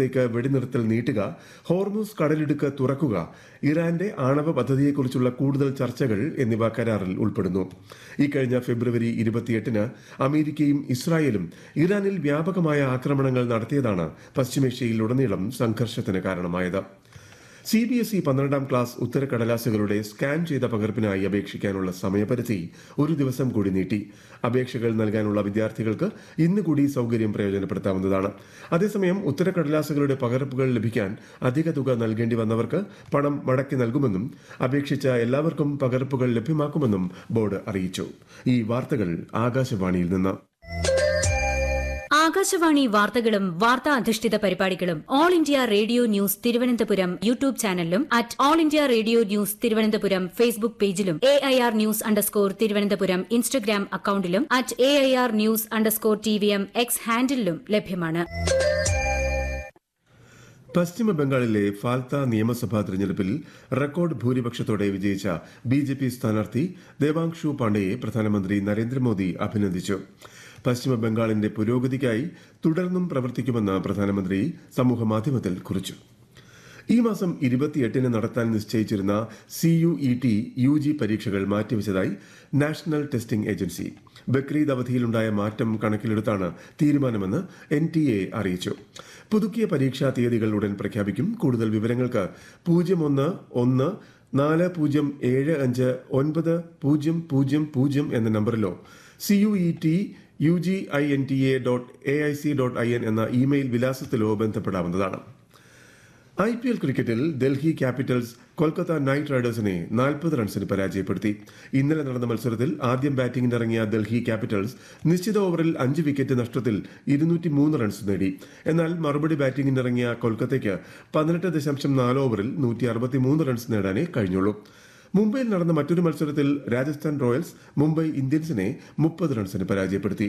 ദിവസത്തേക്ക് വെടിനിർത്തൽ നീട്ടുക ഹോർമൂസ് കടലിടുക്ക് തുറക്കുക ഇറാന്റെ ആണവ പദ്ധതിയെക്കുറിച്ചുള്ള കൂടുതൽ ചർച്ചകൾ എന്നിവ കരാറിൽ ഉൾപ്പെടുന്നു ഇക്കഴിഞ്ഞ ഫെബ്രുവരി ഇരുപത്തിയെട്ടിന് അമേരിക്കയും ഇസ്രായേലും ഇറാനിൽ വ്യാപകമായ ആക്രമണങ്ങൾ നടത്തിയതാണ് പശ്ചിമേഷ്യയിലുടനീളം സംഘർഷത്തിന് കാരണമായത് സി ബി എസ് ഇ പന്ത്രണ്ടാം ക്ലാസ് ഉത്തരക്കടലാസുകളുടെ സ്കാൻ ചെയ്ത പകർപ്പിനായി അപേക്ഷിക്കാനുള്ള സമയപരിധി ഒരു ദിവസം കൂടി നീട്ടി അപേക്ഷകൾ നൽകാനുള്ള വിദ്യാർത്ഥികൾക്ക് ഇന്ന് കൂടി സൗകര്യം പ്രയോജനപ്പെടുത്താവുന്നതാണ് അതേസമയം ഉത്തരക്കടലാസുകളുടെ പകർപ്പുകൾ ലഭിക്കാൻ അധിക തുക നൽകേണ്ടി വന്നവർക്ക് പണം മടക്കി നൽകുമെന്നും അപേക്ഷിച്ച എല്ലാവർക്കും പകർപ്പുകൾ ലഭ്യമാക്കുമെന്നും ബോർഡ് അറിയിച്ചു ഈ വാർത്തകൾ ആകാശവാണിയിൽ നിന്ന് ആകാശവാണി വാർത്തകളും വാർത്താ അധിഷ്ഠിത പരിപാടികളും all India radio news Thiruvananthapuram YouTube ചാനലിലും at all India radio news Thiruvananthapuram Facebook പേജിലും A I R news underscore Thiruvananthapuram Instagram അക്കൌണ്ടിലും at A I R news underscore T V M X ഹാൻഡിലും ലഭ്യമാണ് പശ്ചിമ ബംഗാളിലെ ഫാൽത്ത നിയമസഭാ തെരഞ്ഞെടുപ്പിൽ റെക്കോർഡ് ഭൂരിപക്ഷത്തോടെ വിജയിച്ച ബി ജെ പി സ്ഥാനാർത്ഥി ദേവാങ്ഷു പാണ്ഡെയെ പ്രധാനമന്ത്രി നരേന്ദ്രമോദി അഭിനന്ദിച്ചു പശ്ചിമ ബംഗാളിന്റെ പുരോഗതിക്കായി തുടർന്നും പ്രവർത്തിക്കുമെന്ന് പ്രധാനമന്ത്രി സമൂഹമാധ്യമത്തിൽ കുറിച്ചു ഈ മാസം ഇരുപത്തിയെട്ടിന് നടത്താൻ നിശ്ചയിച്ചിരുന്ന C U E T U G പരീക്ഷകൾ മാറ്റിവെച്ചതായി നാഷണൽ ടെസ്റ്റിംഗ് ഏജൻസി ബക്രീദ് അവധിയിലുണ്ടായ മാറ്റം കണക്കിലെടുത്താണ് തീരുമാനമെന്ന് എൻ ടി എ അറിയിച്ചു പുതുക്കിയ പരീക്ഷാ തീയതികൾ ഉടൻ പ്രഖ്യാപിക്കും കൂടുതൽ വിവരങ്ങൾക്ക് പൂജ്യം ഒന്ന് ഒന്ന് നാല് പൂജ്യം ഏഴ് അഞ്ച് ഒൻപത് പൂജ്യം പൂജ്യം പൂജ്യം എന്ന നമ്പറിലോ C U E T U G I N T A dot A I C dot I N എന്ന ഇമെയിൽ വിലാസത്തിലോ ബന്ധപ്പെടാവുന്നതാണ് ഐ പി എൽ ക്രിക്കറ്റിൽ ഡൽഹി ക്യാപിറ്റൽസ് കൊൽക്കത്ത നൈറ്റ് റൈഡേഴ്സിനെ നാൽപ്പത് റൺസിന് പരാജയപ്പെടുത്തി ഇന്നലെ നടന്ന മത്സരത്തിൽ ആദ്യം ബാറ്റിംഗിനിറങ്ങിയ ഡൽഹി ക്യാപിറ്റൽസ് നിശ്ചിത ഓവറിൽ അഞ്ച് വിക്കറ്റ് നഷ്ടത്തിൽ ഇരുന്നൂറ്റി മൂന്ന് റൺസ് നേടി എന്നാൽ മറുപടി ബാറ്റിംഗിനിറങ്ങിയ കൊൽക്കത്തയ്ക്ക് പതിനെട്ട് ദശാംശം നാല് ഓവറിൽ നൂറ്റി അറുപത്തിമൂന്ന് റൺസ് നേടാനേ കഴിഞ്ഞുള്ളൂ മുംബൈയിൽ നടന്ന മറ്റൊരു മത്സരത്തിൽ രാജസ്ഥാൻ റോയൽസ് മുംബൈ ഇന്ത്യൻസിനെ മുപ്പത് റൺസിന് പരാജയപ്പെടുത്തി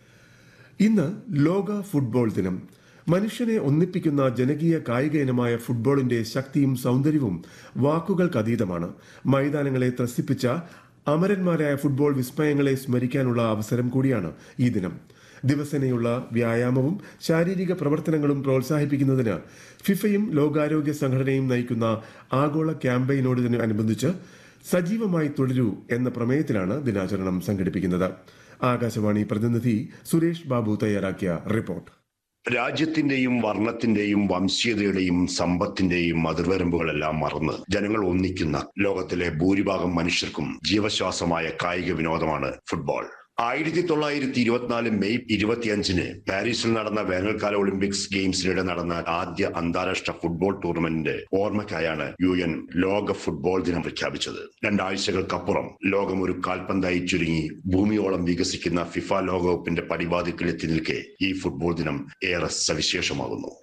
ഇന്ന് ലോക ഫുട്ബോൾ ദിനം മനുഷ്യനെ ഒന്നിപ്പിക്കുന്ന ജനകീയ കായിക ഇനമായ ഫുട്ബോളിന്റെ ശക്തിയും സൗന്ദര്യവും വാക്കുകൾക്കതീതമാണ് മൈതാനങ്ങളെ ത്രസിപ്പിച്ച അമരന്മാരായ ഫുട്ബോൾ വിസ്മയങ്ങളെ സ്മരിക്കാനുള്ള അവസരം കൂടിയാണ് ഈ ദിനം ദിവസേനയുള്ള വ്യായാമവും ശാരീരിക പ്രവർത്തനങ്ങളും പ്രോത്സാഹിപ്പിക്കുന്നതിന് ഫിഫയും ലോകാരോഗ്യ സംഘടനയും നയിക്കുന്ന ആഗോള ക്യാമ്പയിനോടനുബന്ധിച്ച് സജീവമായി തുടരൂ എന്ന പ്രമേയത്തിലാണ് ദിനാചരണം സംഘടിപ്പിക്കുന്നത് ആകാശവാണി പ്രതിനിധി സുരേഷ് ബാബു തയ്യാറാക്കിയ റിപ്പോർട്ട് രാജ്യത്തിന്റെയും വർണ്ണത്തിന്റെയും വംശീയതയുടെയും സമ്പത്തിന്റെയും അതിർവരമ്പുകളെല്ലാം മറന്ന് ജനങ്ങൾ ഒന്നിക്കുന്ന ലോകത്തിലെ ഭൂരിഭാഗം മനുഷ്യർക്കും ജീവശ്വാസമായ കായിക വിനോദമാണ് ഫുട്ബോൾ ആയിരത്തി തൊള്ളായിരത്തി ഇരുപത്തിനാല് മെയ് ഇരുപത്തിയഞ്ചിന് പാരീസിൽ നടന്ന വേനൽക്കാല ഒളിമ്പിക്സ് ഗെയിംസിനിടെ നടന്ന ആദ്യ അന്താരാഷ്ട്ര ഫുട്ബോൾ ടൂർണമെന്റിന്റെ ഓർമ്മയ്ക്കായാണ് യു എൻ ലോക ഫുട്ബോൾ ദിനം പ്രഖ്യാപിച്ചത് രണ്ടാഴ്ചകൾക്കപ്പുറം ലോകം ഒരു കാൽപന്തായി ചുരുങ്ങി ഭൂമിയോളം വികസിക്കുന്ന ഫിഫ ലോകകപ്പിന്റെ പടിവാതിക്കലെത്തി നിൽക്കെ ഈ ഫുട്ബോൾ ദിനം ഏറെ സവിശേഷമാകുന്നു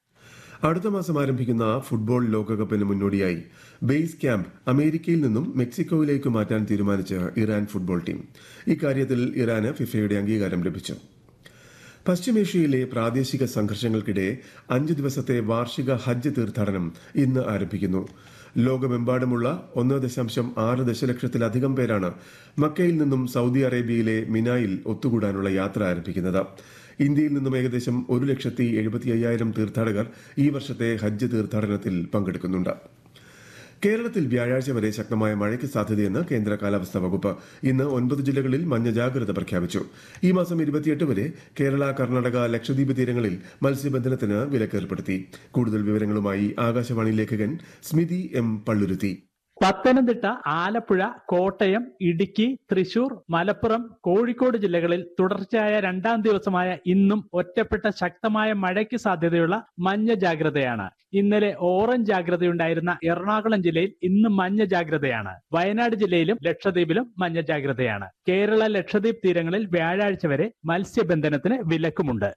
അടുത്ത മാസം ആരംഭിക്കുന്ന ഫുട്ബോൾ ലോകകപ്പിന് മുന്നോടിയായി ബേസ് ക്യാമ്പ് അമേരിക്കയിൽ നിന്നും മെക്സിക്കോയിലേക്ക് മാറ്റാൻ തീരുമാനിച്ച ഇറാൻ ഫുട്ബോൾ ടീം ഇക്കാര്യത്തിൽ ഇറാന് ഫിഫയുടെ അംഗീകാരം ലഭിച്ചു പശ്ചിമേഷ്യയിലെ പ്രാദേശിക സംഘർഷങ്ങൾക്കിടെ അഞ്ച് ദിവസത്തെ വാർഷിക ഹജ്ജ് തീർത്ഥാടനം ഇന്ന് ആരംഭിക്കുന്നു ലോകമെമ്പാടുമുള്ള ഒന്ന് ദശാംശം ആറ് ദശലക്ഷത്തിലധികം പേരാണ് മക്കയിൽ നിന്നും സൗദി അറേബ്യയിലെ മിനായിൽ ഒത്തുകൂടാനുള്ള യാത്ര ആരംഭിക്കുന്നത് ഇന്ത്യയിൽ നിന്നും ഏകദേശം ഒരു ലക്ഷത്തി എഴുപത്തി അയ്യായിരം തീർത്ഥാടകർ ഈ വർഷത്തെ ഹജ്ജ് തീർത്ഥാടനത്തിൽ പങ്കെടുക്കുന്നുണ്ട് കേരളത്തിൽ വ്യാഴാഴ്ച വരെ ശക്തമായ മഴയ്ക്ക് സാധ്യതയെന്ന് കേന്ദ്ര കാലാവസ്ഥാ വകുപ്പ് ഇന്ന് ഒൻപത് ജില്ലകളിൽ മഞ്ഞ ജാഗ്രത പ്രഖ്യാപിച്ചു ഈ മാസം ഇരുപത്തിയെട്ട് വരെ കേരള കർണാടക ലക്ഷദ്വീപ് തീരങ്ങളിൽ മത്സ്യബന്ധനത്തിന് വിലക്കേർപ്പെടുത്തി കൂടുതൽ വിവരങ്ങളുമായി ആകാശവാണി ലേഖകൻ സ്മിതി എം പള്ളുരുത്തി പത്തനംതിട്ട ആലപ്പുഴ കോട്ടയം ഇടുക്കി തൃശൂർ മലപ്പുറം കോഴിക്കോട് ജില്ലകളിൽ തുടർച്ചയായ രണ്ടാം ദിവസമായ ഇന്നും ഒറ്റപ്പെട്ട ശക്തമായ മഴയ്ക്ക് സാധ്യതയുള്ള മഞ്ഞ ജാഗ്രതയാണ് ഇന്നലെ ഓറഞ്ച് ജാഗ്രതയുണ്ടായിരുന്ന എറണാകുളം ജില്ലയിൽ ഇന്ന് മഞ്ഞ ജാഗ്രതയാണ് വയനാട് ജില്ലയിലും ലക്ഷദ്വീപിലും മഞ്ഞ ജാഗ്രതയാണ് കേരള ലക്ഷദ്വീപ് തീരങ്ങളിൽ വ്യാഴാഴ്ച വരെ മത്സ്യബന്ധനത്തിന് വിലക്കുമുണ്ട്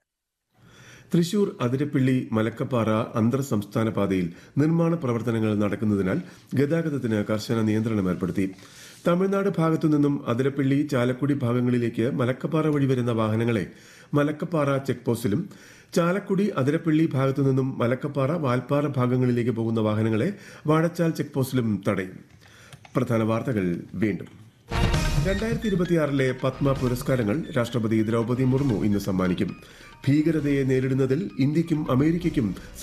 തൃശൂർ അതിരപ്പിള്ളി മലക്കപ്പാറ അന്തർ സംസ്ഥാന പാതയിൽ നിർമ്മാണ പ്രവർത്തനങ്ങൾ നടക്കുന്നതിനാൽ ഗതാഗതത്തിന് കർശന നിയന്ത്രണം ഏർപ്പെടുത്തി തമിഴ്നാട് ഭാഗത്തു നിന്നും അതിരപ്പിള്ളി ചാലക്കുടി ഭാഗങ്ങളിലേക്ക് മലക്കപ്പാറ വഴി വരുന്ന വാഹനങ്ങളെ മലക്കപ്പാറ ചെക്ക് പോസ്റ്റിലും ചാലക്കുടി അതിരപ്പിള്ളി ഭാഗത്തു നിന്നും മലക്കപ്പാറ വാൽപ്പാറ ഭാഗങ്ങളിലേക്ക് പോകുന്ന വാഹനങ്ങളെ വാഴച്ചാൽ ചെക്ക് പോസ്റ്റിലും തടയും പ്രധാന വാർത്തകൾ വീണ്ടും രണ്ടായിരത്തി ഇരുപത്തിയാറിലെ പത്മ പുരസ്കാരങ്ങൾ രാഷ്ട്രപതി ദ്രൗപദി മുർമു ഇന്ന് സമ്മാനിക്കും ഭീകരതയെ നേരിടുന്നതിൽ ഇന്ത്യക്കും അമേരിക്കയ്ക്കും